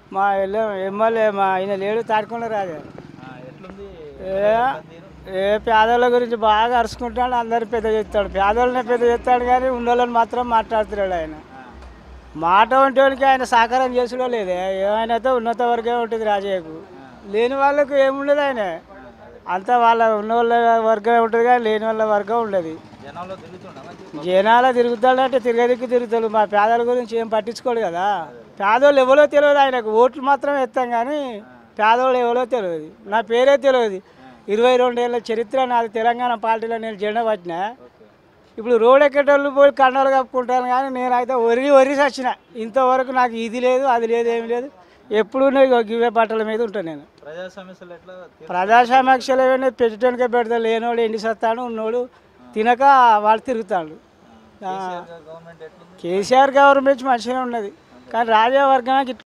మా ఎల్ల- ఎమ్మెల్యే మా ఆయన లేడు తాడుకున్న రాజా ఆ, ఎట్లుంది ఏ ఏ పేదోళ్ళ గురించి బాగా అరుచుకుంటాడు అందరు పెద్ద చేస్తాడు పేదోళ్ళనే పెద్ద చేస్తాడు కానీ ఉన్నోళ్ళని మాత్రం మాట్లాడుతున్నాడు ఆయన మాట వంటి ఆయన సహకారం చేసుడో లేదే ఏమైనా అయితే ఉన్నత వర్గమే ఉంటుంది రాజయ్యకు లేని వాళ్ళకు ఏముండదు ఆయన అంతా వాళ్ళ ఉన్న వాళ్ళ వర్గమే ఉంటుంది కానీ లేని వాళ్ళ వర్గం ఉండదు జనంలో తిరుగుతుండ మంచి జనాల తిరుగుతాడంటే తిరగదిక్కు తిరుగుతాడు మా పేదల గురించి ఏం పట్టించుకోడు కదా పేదోళ్ళు ఎవరో తెలియదు ఆయనకు ఓట్లు మాత్రమే ఇస్తాం కానీ పేదోళ్ళు ఎవరో తెలియదు నా పేరే తెలియదు ఇరవై రెండేళ్ళ చరిత్ర నాది తెలంగాణ పార్టీలో నేను జెండా పట్టిన ఇప్పుడు రోడ్ ఎక్కేటోళ్ళు పోయి కండలు కప్పుకుంటాను కానీ నేనైతే ఒరి ఒరి వచ్చిన ఇంతవరకు నాకు ఇది లేదు అది లేదు ఏమి లేదు ఎప్పుడు గివే బట్టల మీద ఉంటాను నేను ప్రజా సమస్యలు ఎట్లా తీర్- ప్రజాసమీక్షలు ఏమైనా పెట్టడానికే పెడతా లేనోడు ఎండి సత్తాను ఉన్నోడు తినక వాళ్ళు తిరుగుతాడు కేసీఆర్ గవర్నమెంట్ ఎట్లుంది కేసీఆర్ గవర్నమెంట్ మంచిగానే ఉన్నది కానీ రాజా వర్గానికి